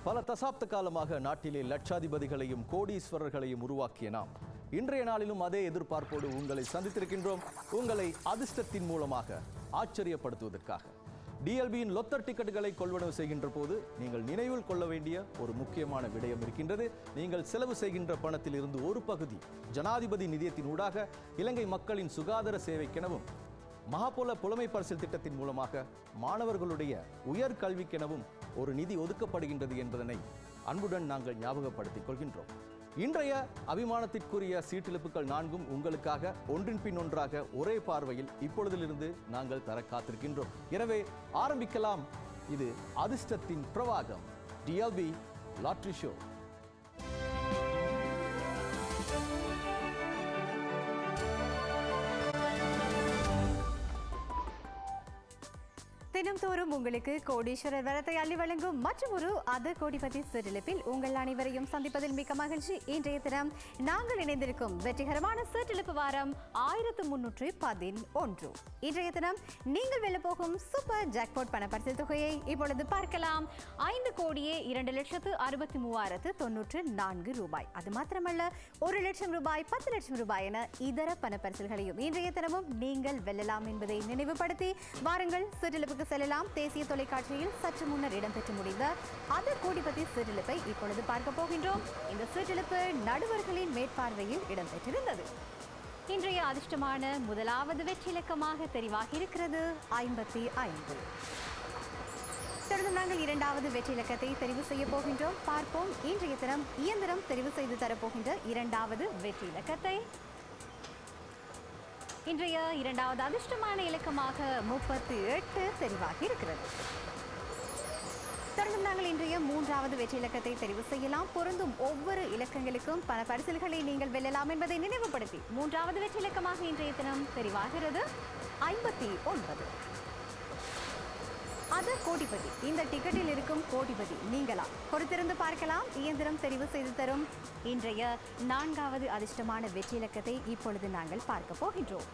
பல தசாப்த காலமாக நாட்டிலே லட்சாதிபதிகளையும் கோடீஸ்வரர்களையும் உருவாக்கிய நாம் இன்றைய நாளிலும் அதே எதிர்பார்ப்போடு உங்களை சந்தித்திருக்கின்றோம் உங்களை அதிர்ஷ்டத்தின் மூலமாக ஆச்சரியப்படுத்துவதற்காக டிஎல்பியின் லொத்தர் டிக்கெட்டுகளை கொள்வனவு செய்கின்ற போது நீங்கள் நினைவில் கொள்ள வேண்டிய ஒரு முக்கியமான விடயம் இருக்கின்றது நீங்கள் செலவு செய்கின்ற பணத்தில் இருந்து ஒரு பகுதி ஜனாதிபதி நிதியத்தின் ஊடாக இலங்கை மக்களின் சுகாதார சேவைக்கெனவும் மகாபோல புலமை பரிசில் திட்டத்தின் மூலமாக மாணவர்களுடைய உயர் கல்விக்கெனவும் ஒரு நிதி ஒதுக்கப்படுகின்றது என்பதனை அன்புடன் நாங்கள் ஞாபகப்படுத்திக் கொள்கின்றோம் இன்றைய அபிமானத்திற்குரிய சீட்டிழப்புகள் நான்கும் உங்களுக்காக ஒன்றின் பின் ஒன்றாக ஒரே பார்வையில் இப்பொழுதிலிருந்து நாங்கள் தர காத்திருக்கின்றோம் எனவே ஆரம்பிக்கலாம் இது அதிர்ஷ்டத்தின் பிரவாகம் டிஎல்பி லாட்ரி ஷோ தினம்தோறும் உங்களுக்கு கோடீஸ்வரர் வரத்தை அள்ளி வழங்கும் மற்றும் ஒரு அது கோடிபதி சிற்றிலிப்பில் உங்கள் அனைவரையும் சந்திப்பதில் மிக்க மகிழ்ச்சி இன்றைய தினம் நாங்கள் இணைந்திருக்கும் வெற்றிகரமான சிற்றிலிப்பு வாரம் ஆயிரத்து முன்னூற்றி பதினொன்று இன்றைய தினம் நீங்கள் வெல்ல போகும் சூப்பர் ஜாக்பாட் பணப்பரிசில் தொகையை இப்பொழுது பார்க்கலாம் ஐந்து கோடியே இரண்டு லட்சத்து அறுபத்தி மூவாயிரத்து தொன்னூற்று நான்கு ரூபாய் அது மாத்திரமல்ல ஒரு லட்சம் ரூபாய் பத்து லட்சம் ரூபாய் என இதர பணப்பரிசல்களையும் இன்றைய தினமும் நீங்கள் வெல்லலாம் என்பதை நினைவுபடுத்தி வாருங்கள் சிற்றிலிப்புக்கு செல்லலாம் தேசிய தொலைக்காட்சியில் சற்று முன்னர் இடம்பெற்று முடிந்த அது கோடிபதி சிற்றிலிப்பை இப்பொழுது பார்க்க போகின்றோம் இந்த சிற்றிலிப்பு நடுவர்களின் மேற்பார்வையில் இடம்பெற்றிருந்தது இன்றைய அதிர்ஷ்டமான முதலாவது வெற்றி இலக்கமாக தெரிவாகி இருக்கிறது ஐம்பத்தி ஐந்து தொடர்ந்து நாங்கள் இரண்டாவது வெற்றி இலக்கத்தை தெரிவு செய்ய போகின்றோம் பார்ப்போம் இன்றைய தினம் இயந்திரம் தெரிவு செய்து தரப்போகின்ற இரண்டாவது வெற்றி இலக்கத்தை இன்றைய இரண்டாவது அதிர்ஷ்டமான இலக்கமாக முப்பத்தி எட்டு தெரிவாகி இருக்கிறது தொடர்ந்து நாங்கள் இன்றைய மூன்றாவது வெற்றி இலக்கத்தை தெரிவு செய்யலாம் பொருந்தும் ஒவ்வொரு இலக்கங்களுக்கும் பல பரிசில்களை நீங்கள் வெல்லலாம் என்பதை நினைவுபடுத்தி மூன்றாவது வெற்றி இலக்கமாக இன்றைய தினம் தெரிவாகிறது ஐம்பத்தி ஒன்பது அது கோடிபதி இந்த டிக்கெட்டில் இருக்கும் கோடிபதி நீங்களா பொறுத்திருந்து பார்க்கலாம் இயந்திரம் தெரிவு செய்து தரும் இன்றைய நான்காவது அதிர்ஷ்டமான வெற்றி இலக்கத்தை இப்பொழுது நாங்கள் பார்க்க போகின்றோம்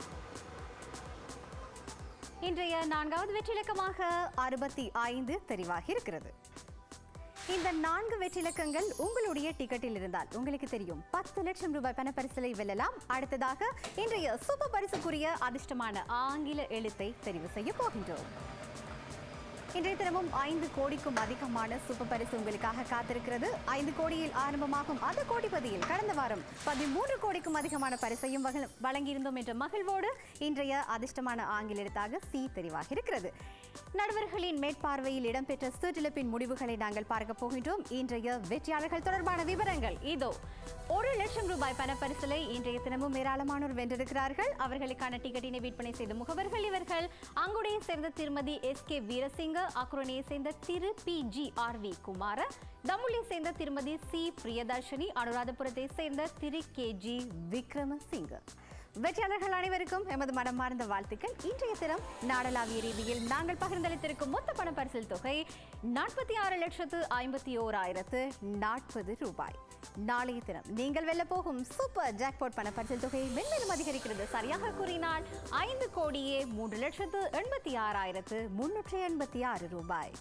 இன்றைய நான்காவது வெற்றிலக்கமாக அறுபத்தி ஐந்து தெரிவாகி இருக்கிறது இந்த நான்கு வெற்றிலக்கங்கள் உங்களுடைய டிக்கெட்டில் இருந்தால் உங்களுக்கு தெரியும் பத்து லட்சம் ரூபாய் பணப்பரிசலை வெல்லலாம் அடுத்ததாக இன்றைய சூப்பர் பரிசுக்குரிய அதிர்ஷ்டமான ஆங்கில எழுத்தை தெரிவு செய்ய போகின்றோம் இன்றைய தினமும் ஐந்து கோடிக்கும் அதிகமான சூப்பர் பரிசு உங்களுக்காக காத்திருக்கிறது ஐந்து கோடியில் ஆரம்பமாகும் அது கோடிபதியில் கடந்த வாரம் பதிமூன்று கோடிக்கும் அதிகமான பரிசையும் வகல்- வழங்கியிருந்தோம் என்ற மகிழ்வோடு இன்றைய அதிர்ஷ்டமான ஆங்கில எழுத்தாக சி தெரிவாகி இருக்கிறது நடுவர்களின் மேற்பார்வையில் இடம்பெற்ற சுற்றிலப்பின் முடிவுகளை நாங்கள் பார்க்க போகின்றோம் இன்றைய வெற்றியாளர்கள் தொடர்பான விவரங்கள் இதோ ஒரு லட்சம் ரூபாய் பணப்பரிசலை இன்றைய தினமும் ஏராளமானோர் வென்றிருக்கிறார்கள் அவர்களுக்கான டிக்கெட்டினை விற்பனை செய்த முகவர்கள் இவர்கள் அங்குடையை சேர்ந்த திருமதி எஸ் கே வீரசிங்க அக்குரணியை சேர்ந்த திரு P G R V Kumara தமுளை சேர்ந்த திருமதி சி பிரியதர்ஷினி அனுராதபுரத்தை சேர்ந்த திரு கே ஜி விக்ரமசிங்க வெற்றியாளர்கள் அனைவருக்கும் எமது மனமார்ந்த வாழ்த்துக்கள் இன்றைய தினம் நாடளாவிய ரீதியில் நாங்கள் பகிர்ந்தளித்திருக்கும் மொத்த பண பரிசில் தொகை நாற்பத்தி ஆறு லட்சத்து ஐம்பத்தி ஓராயிரத்து நாற்பது ரூபாய் நாளைய தினம் நீங்கள் வெல்ல போகும் சூப்பர் ஜாக்பாட் பண பரிசில் தொகை மென்மேலும் அதிகரிக்கிறது சரியாக கூறினால் ஐந்து கோடியே மூன்று லட்சத்து எண்பத்தி ஆறாயிரத்து முன்னூற்றி எண்பத்தி ஆறு ரூபாய்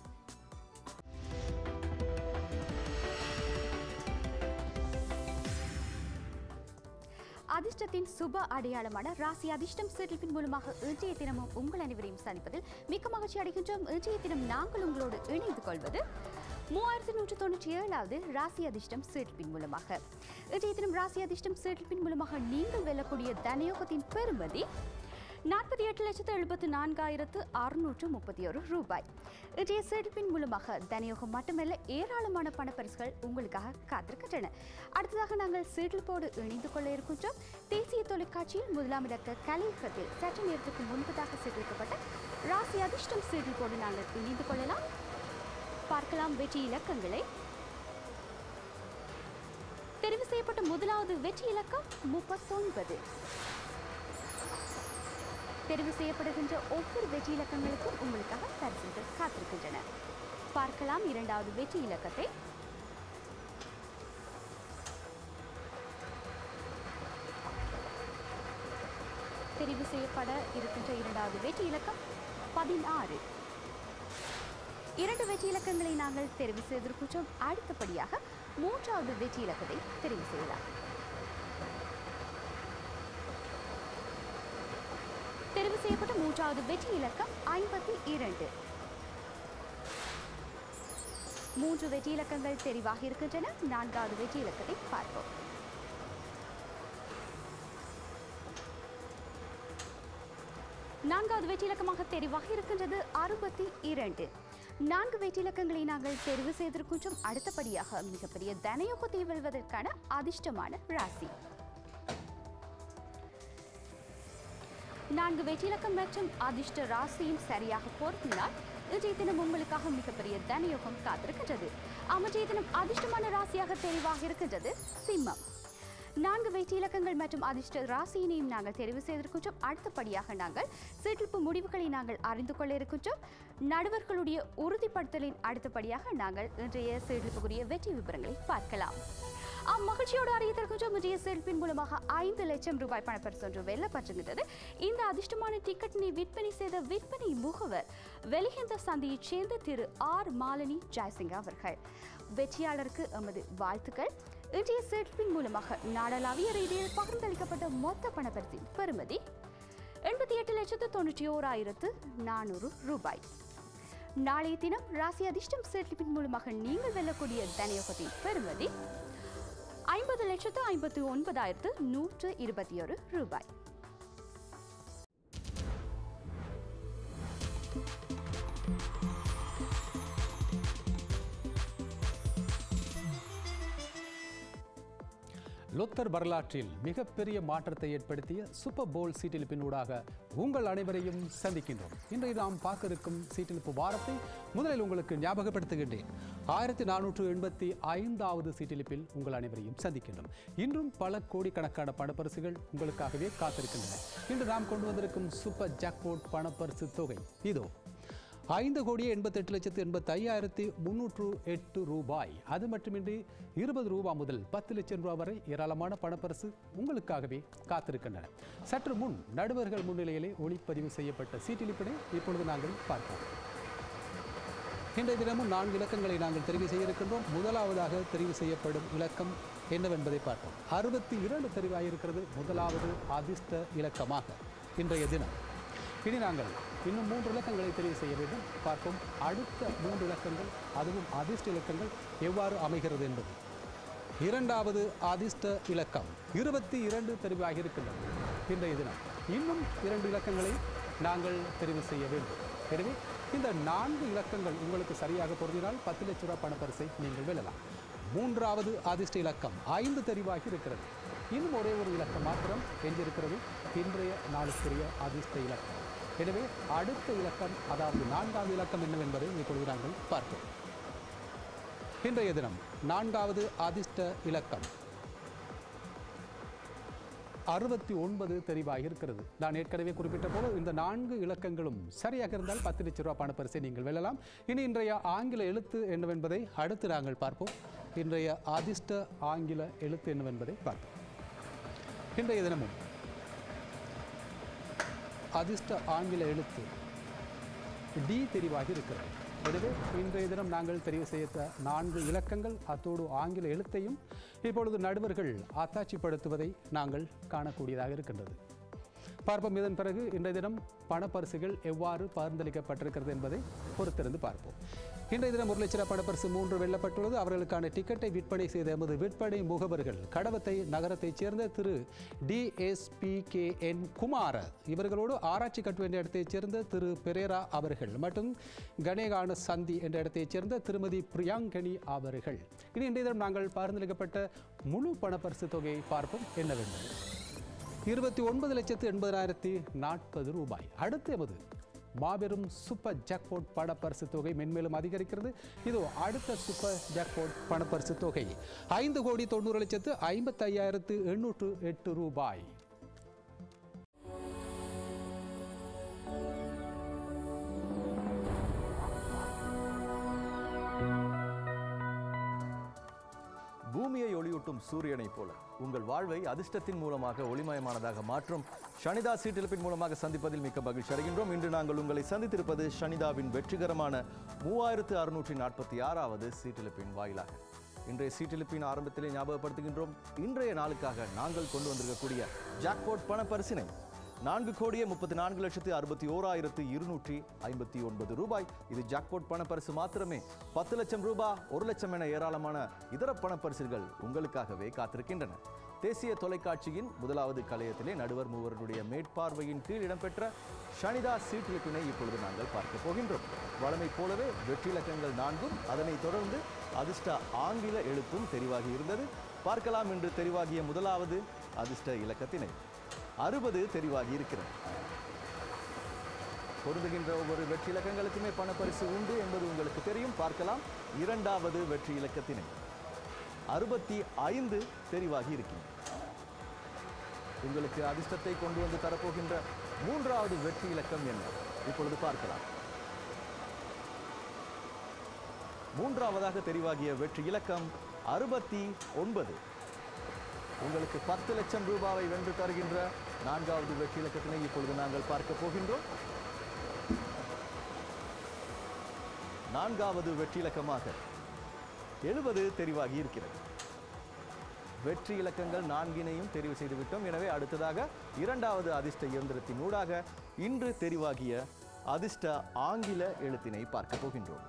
அதிர்ஷ்டத்தின் சுப அடையாளமான ராசி அதிர்ஷ்டம் சிறிப்பின் மூலமாக இன்றைய தினமும் உங்கள் அனைவரையும் சந்திப்பதில் மிக்க மகிழ்ச்சி அடைகின்றோம் இன்றைய தினம் நாங்கள் உங்களோடு இணைந்து கொள்வது மூவாயிரத்தி நூற்று தொண்ணூற்றி ஏழாவது ராசி அதிர்ஷ்டம் சீட்பின் மூலமாக இன்றைய தினம் ராசி அதிர்ஷ்டம் சீட்பின் மூலமாக நீங்கள் வெல்லக்கூடிய தனயோகத்தின் பெறுமதி நாற்பத்தி எட்டு லட்சத்து எழுபத்து நான்காயிரத்து அறுநூற்று முப்பத்தி ஒரு ரூபாய் இன்றைய செழிப்பின் மூலமாக தனியோகம் மட்டுமல்ல ஏராளமான பணப்பரிசுகள் உங்களுக்காக காத்திருக்கின்றன அடுத்ததாக நாங்கள் சீட்டில்போடு இணைந்து கொள்ள இருக்கின்றோம் தேசிய தொலைக்காட்சியில் முதலாம் இடக்க கலையகத்தில் சற்று நேரத்துக்கு முன்பதாக சீட்டிருக்கப்பட்ட ராசி அதிர்ஷ்டம் சீட்டில்போடு நாங்கள் இணைந்து கொள்ளலாம் பார்க்கலாம் வெற்றி இலக்கங்களை தெரிவு செய்யப்பட்ட முதலாவது வெற்றி இலக்கம் முப்பத்தொன்பது தெரிவு செய்யப்படுகின்ற ஒவ்வொரு வெற்றி இலக்கங்களுக்கும் உங்களுக்காக பரிசுகள் காத்திருக்கின்றன பார்க்கலாம் இரண்டாவது வெற்றி இலக்கத்தை தெரிவு செய்யப்பட இருக்கின்ற இரண்டாவது வெற்றி இலக்கம் பதினாறு இரண்டு வெற்றி இலக்கங்களை நாங்கள் தெரிவு செய்திருக்கின்றோம் அடுத்தபடியாக மூன்றாவது வெற்றி இலக்கத்தை தெரிவு செய்யலாம் தெரிவு செய்யப்பட்ட மூன்றாவது வெற்றி இலக்கம் ஐம்பத்தி இரண்டு மூன்று வெற்றி இலக்கங்கள் தெரிவாக இருக்கின்றன நான்காவது வெற்றி இலக்கத்தை பார்ப்போம் நான்காவது வெற்றி இலக்கமாக தெரிவாக இருக்கின்றது அறுபத்தி இரண்டு நான்கு வெற்றி இலக்கங்களை நாங்கள் தெரிவு செய்திருக்கின்றோம் அடுத்தபடியாக மிகப்பெரிய தனயோகத்தை வெல்வதற்கான அதிர்ஷ்டமான ராசி நான்கு வெற்றி இலக்கம் மற்றும் அதிர்ஷ்ட ராசியும் சரியாக பொருத்தினால் இன்றைய தினம் உங்களுக்காக மிகப்பெரிய தனயோகம் காத்திருக்கின்றது அன்றைய தினம் அதிர்ஷ்டமான ராசியாக தெரிவாக இருக்கின்றது சிம்மம் நான்கு வெற்றி இலக்கங்கள் மற்றும் அதிர்ஷ்ட ராசியினையும் நாங்கள் தெரிவு செய்திருக்கின்றோம் அடுத்தபடியாக நாங்கள் சீட்டிருப்பு முடிவுகளை நாங்கள் அறிந்து கொள்ள இருக்கின்றோம் நடுவர்களுடைய உறுதிப்படுத்தலின் அடுத்தபடியாக நாங்கள் இன்றைய சீட்டிருப்புக்குரிய வெற்றி விவரங்களை பார்க்கலாம் அம்மகிழ்ச்சியோடு அறிவித்திருக்கின்றோம் இன்றைய செல்பின் மூலமாக ஐந்து லட்சம் ரூபாய் பணப்பரிசு ஒன்று வெல்லப்பட்டிருக்கிறது இந்த அதிர்ஷ்டமான டிக்கெட்டினை விற்பனை செய்த விற்பனை முகவர் வெளிகந்த சந்தையைச் சேர்ந்த திரு ஆர் மாலினி ஜெயசிங் அவர்கள் வெற்றியாளருக்கு எமது வாழ்த்துக்கள் இன்றைய செல்பின் மூலமாக நாடளாவிய ரீதியில் பகிர்ந்தளிக்கப்பட்ட மொத்த பணப்பரிசின் பெறுமதி எண்பத்தி எட்டு லட்சத்து தொண்ணூற்றி ஓராயிரத்து நானூறு ரூபாய் நாளைய தினம் ராசி அதிர்ஷ்டம் செட்லிப்பின் மூலமாக நீங்கள் வெல்லக்கூடிய தனயோகத்தின் பெறுமதி ஐம்பது லட்சத்து ஐம்பத்து ஒன்பதாயிரத்து நூற்று இருபத்தி ஒரு ரூபாய் லொத்தர் வரலாற்றில் மிகப்பெரிய மாற்றத்தை ஏற்படுத்திய சூப்பர் போல் சீட்டிலிப்பினூடாக உங்கள் அனைவரையும் சந்திக்கின்றோம் இன்றைய நாம் பார்க்க இருக்கும் சீட்டிலிப்பு வாரத்தை முதலில் உங்களுக்கு ஞாபகப்படுத்துகின்றேன் ஆயிரத்தி நானூற்று எண்பத்தி ஐந்தாவது சீட்டிலிப்பில் உங்கள் அனைவரையும் சந்திக்கின்றோம் இன்றும் பல கோடிக்கணக்கான பணப்பரிசுகள் உங்களுக்காகவே காத்திருக்கின்றன இன்று நாம் கொண்டு வந்திருக்கும் சூப்பர் ஜாக்போட் பணப்பரிசு தொகை இதோ ஐந்து கோடியே எண்பத்தெட்டு லட்சத்து எண்பத்தி ஐயாயிரத்தி முன்னூற்று எட்டு ரூபாய் அது மட்டுமின்றி இருபது ரூபாய் முதல் பத்து லட்சம் ரூபாய் வரை ஏராளமான பணப்பரிசு உங்களுக்காகவே காத்திருக்கின்றன சற்று முன் நடுவர்கள் முன்னிலையிலே ஒளிப்பதிவு செய்யப்பட்ட சீட்டிலிப்பினை இப்பொழுது நாங்கள் பார்ப்போம் இன்றைய தினமும் நான்கு இலக்கங்களை நாங்கள் தெரிவு செய்ய இருக்கின்றோம் முதலாவதாக தெரிவு செய்யப்படும் இலக்கம் என்னவென்பதை பார்ப்போம் அறுபத்தி இரண்டு தெரிவாயிருக்கிறது முதலாவது அதிர்ஷ்ட இலக்கமாக இன்றைய தினம் இனி நாங்கள் இன்னும் மூன்று இலக்கங்களை தெரிவு செய்ய வேண்டும் பார்ப்போம் அடுத்த மூன்று இலக்கங்கள் அதுவும் அதிர்ஷ்ட இலக்கங்கள் எவ்வாறு அமைகிறது என்பது இரண்டாவது அதிர்ஷ்ட இலக்கம் இருபத்தி இரண்டு தெரிவாகி இருக்கின்றது இன்றைய தினம் இன்னும் இரண்டு இலக்கங்களை நாங்கள் தெரிவு செய்ய வேண்டும் எனவே இந்த நான்கு இலக்கங்கள் உங்களுக்கு சரியாக பொருந்தினால் பத்து லட்ச ரூபாய் பணப்பரிசை நீங்கள் வெல்லலாம் மூன்றாவது அதிர்ஷ்ட இலக்கம் ஐந்து தெரிவாகி இருக்கிறது இன்னும் ஒரே ஒரு இலக்கம் மாத்திரம் எஞ்சிருக்கிறது இன்றைய நாளுக்குரிய அதிர்ஷ்ட இலக்கம் எனவே அடுத்த இலக்கம் அதாவது நான்காவது இலக்கம் என்னவென்பதை இப்பொழுது நாங்கள் பார்ப்போம் இன்றைய தினம் நான்காவது அதிர்ஷ்ட இலக்கம் அறுபத்தி ஒன்பது தெரிவாக இருக்கிறது நான் ஏற்கனவே குறிப்பிட்ட போல இந்த நான்கு இலக்கங்களும் சரியாக இருந்தால் பத்து லட்சம் ரூபாய் பணப்பரிசை நீங்கள் வெல்லலாம் இனி இன்றைய ஆங்கில எழுத்து என்னவென்பதை அடுத்து நாங்கள் பார்ப்போம் இன்றைய அதிர்ஷ்ட ஆங்கில எழுத்து என்னவென்பதை பார்ப்போம் இன்றைய தினமும் அதிர்ஷ்ட ஆங்கில எழுத்து டி தெரிவாகி இருக்கிறது எனவே இன்றைய தினம் நாங்கள் தெரிவு செய்த நான்கு இலக்கங்கள் அத்தோடு ஆங்கில எழுத்தையும் இப்பொழுது நடுவர்கள் அத்தாட்சிப்படுத்துவதை நாங்கள் காணக்கூடியதாக இருக்கின்றது பார்ப்போம் இதன் பிறகு இன்றைய தினம் பணப்பரிசுகள் எவ்வாறு பகிர்ந்தளிக்கப்பட்டிருக்கிறது என்பதை பொறுத்திருந்து பார்ப்போம் இன்றைய தினம் ஒரு லட்ச ரூபாய் பணப்பரிசு மூன்று வெல்லப்பட்டுள்ளது அவர்களுக்கான டிக்கெட்டை விற்பனை செய்த எமது விற்பனை முகவர்கள் கடவத்தை நகரத்தைச் சேர்ந்த திரு டிஎஸ்பி கே என் குமார இவர்களோடு ஆராய்ச்சி கட்டுவை என்ற இடத்தைச் சேர்ந்த திரு பெரேரா அவர்கள் மற்றும் கணேகான சந்தி என்ற இடத்தைச் சேர்ந்த திருமதி பிரியாங்கனி அவர்கள் இனி இன்றைய தினம் நாங்கள் பகிர்ந்தளிக்கப்பட்ட முழு பணப்பரிசு தொகையை பார்ப்போம் என்னவென்பது இருபத்தி ஒன்பது லட்சத்து எண்பதாயிரத்தி நாற்பது ரூபாய் அடுத்து எமது மாபெரும் சூப்பர் ஜாக்பாட் பணப்பரிசு தொகை மென்மேலும் அதிகரிக்கிறது இதோ அடுத்த சூப்பர் ஜாக்பாட் பணப்பரிசு தொகை ஐந்து கோடி தொண்ணூறு லட்சத்து ஐம்பத்தி ஐயாயிரத்து எண்ணூற்று எட்டு ரூபாய் பூமி பூமியை ஒளியூட்டும் சூரியனைப் போல உங்கள் வாழ்வை அதிர்ஷ்டத்தின் மூலமாக ஒளிமயமானதாக மாற்றும் ஷனிதா சீட்டிழப்பின் மூலமாக சந்திப்பதில் மிக்க மகிழ்ச்சி அடைகின்றோம் இன்று நாங்கள் உங்களை சந்தித்திருப்பது ஷனிதாவின் வெற்றிகரமான மூவாயிரத்து அறுநூற்றி நாற்பத்தி ஆறாவது சீட்டிழப்பின் வாயிலாக இன்றைய சீட்டிலிப்பின் ஆரம்பத்திலே ஞாபகப்படுத்துகின்றோம் இன்றைய நாளுக்காக நாங்கள் கொண்டு வந்திருக்கக்கூடிய ஜாக்பாட் பண பரிசினை நான்கு கோடியே முப்பத்தி நான்கு லட்சத்து அறுபத்தி ஓராயிரத்து இருநூற்றி ஐம்பத்தி ஒன்பது ரூபாய் இது ஜாக்பாட் பண பரிசு மாத்திரமே பத்து லட்சம் ரூபாய் ஒரு லட்சம் என ஏராளமான இதர பண பரிசுகள் உங்களுக்காகவே காத்திருக்கின்றன தேசிய தொலைக்காட்சியின் முதலாவது கலையத்திலே நடுவர் மூவருடைய மேற்பார்வையின் கீழ் இடம்பெற்ற ஷனிதா சீட்டிலிப்பினை இப்பொழுது நாங்கள் பார்க்க போகின்றோம் வழமை போலவே வெற்றிலக்கங்கள் நான்கும் அதனைத் தொடர்ந்து அதிர்ஷ்ட ஆங்கில எழுத்தும் தெரிவாகி இருந்தது பார்க்கலாம் என்று தெரிவாகிய முதலாவது அதிர்ஷ்ட இலக்கத்தினை அறுபது தெரிவாகி இருக்கிறது பொருந்துகின்ற ஒவ்வொரு வெற்றி இலக்கங்களுக்குமே பணப்பரிசு உண்டு என்பது உங்களுக்கு தெரியும் பார்க்கலாம் இரண்டாவது வெற்றி இலக்கத்தினை அறுபத்தி ஐந்து தெரிவாகி இருக்கின்றன உங்களுக்கு அதிர்ஷ்டத்தை கொண்டு வந்து தரப்போகின்ற மூன்றாவது வெற்றி இலக்கம் என்ன இப்பொழுது பார்க்கலாம் மூன்றாவதாக தெரிவாகிய வெற்றி இலக்கம் அறுபத்தி ஒன்பது உங்களுக்கு பத்து லட்சம் ரூபாவை வென்று தருகின்ற நான்காவது வெற்றி இலக்கத்தினை இப்பொழுது நாங்கள் பார்க்க போகின்றோம் நான்காவது வெற்றி இலக்கமாக எழுபது தெரிவாகி இருக்கிறது வெற்றி இலக்கங்கள் நான்கினையும் தெரிவு செய்து விட்டோம் எனவே அடுத்ததாக இரண்டாவது அதிர்ஷ்ட இயந்திரத்தின் ஊடாக இன்று தெரிவாகிய அதிர்ஷ்ட ஆங்கில எழுத்தினை பார்க்க போகின்றோம்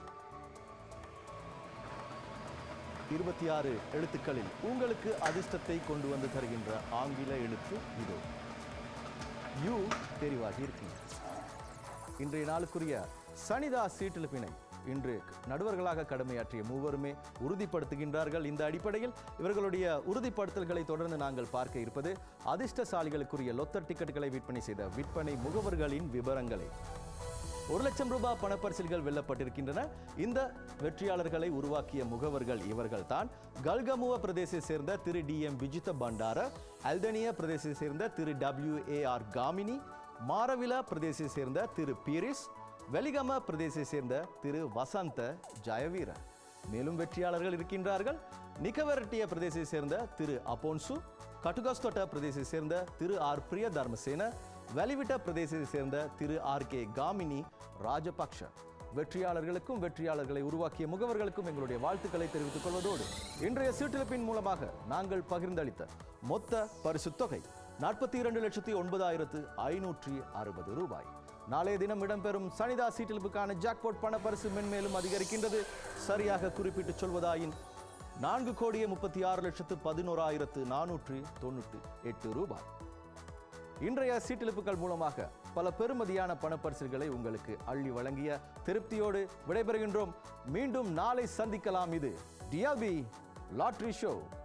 இருபத்தி ஆறு எழுத்துக்களில் உங்களுக்கு அதிர்ஷ்டத்தை கொண்டு வந்து தருகின்ற ஆங்கில எழுத்து இது யூ தெரிவாகி இருக்கின்றது இன்றைய நாளுக்குரிய சனிதா சீட்டிழப்பினை இன்று நடுவர்களாக கடமையாற்றிய மூவருமே உறுதிப்படுத்துகின்றார்கள் இந்த அடிப்படையில் இவர்களுடைய உறுதிப்படுத்தல்களை தொடர்ந்து நாங்கள் பார்க்க இருப்பது அதிர்ஷ்டசாலிகளுக்குரிய லொத்தர் டிக்கெட்டுகளை விற்பனை செய்த விற்பனை முகவர்களின் விவரங்களை ஒரு லட்சம் ரூபாய் பணப்பரிசில்கள் வெல்லப்பட்டிருக்கின்றன இந்த வெற்றியாளர்களை உருவாக்கிய முகவர்கள் இவர்கள் தான் கல்கமுவ பிரதேசத்தை சேர்ந்த திரு டி எம் விஜித பண்டார அல்தனிய பிரதேசத்தை சேர்ந்த திரு W A R Gamini Marawila பிரதேசத்தை சேர்ந்த திரு பீரிஸ் வெலிகம பிரதேசத்தை சேர்ந்த திரு வசந்த ஜெயவீர மேலும் வெற்றியாளர்கள் இருக்கின்றார்கள் நிக்கவரட்டிய பிரதேசத்தை சேர்ந்த திரு அப்போன்சு கட்டுகஸ்தொட்ட பிரதேசத்தை சேர்ந்த திரு ஆர் பிரிய தர்மசேன வெளிவிட்ட பிரதேசத்தை சேர்ந்த திரு ஆர் கே காமினி ராஜபக்ஷ வெற்றியாளர்களுக்கும் வெற்றியாளர்களை உருவாக்கிய முகவர்களுக்கும் எங்களுடைய வாழ்த்துக்களை தெரிவித்துக் கொள்வதோடு இன்றைய சீட்டிழப்பின் மூலமாக நாங்கள் பகிர்ந்தளித்த மொத்த பரிசுத் தொகை நாற்பத்தி இரண்டு லட்சத்தி ஒன்பதாயிரத்து ஐநூற்றி அறுபது ரூபாய் நாளைய தினம் இடம்பெறும் சனிதா சீட்டிழப்புக்கான ஜாக்பாட் பண பரிசு மென்மேலும் அதிகரிக்கின்றது சரியாக குறிப்பிட்டு சொல்வதாயின் நான்கு கோடியே முப்பத்தி ஆறு லட்சத்து பதினோராயிரத்து நானூற்றி தொண்ணூற்றி எட்டு ரூபாய் இன்றைய சீட்டிழப்புகள் மூலமாக பல பெருமதியான பணப்பரிசுகளை உங்களுக்கு அள்ளி வழங்கிய திருப்தியோடு விடைபெறுகின்றோம் மீண்டும் நாளை சந்திக்கலாம் இது டிஆபி லாட்ரி ஷோ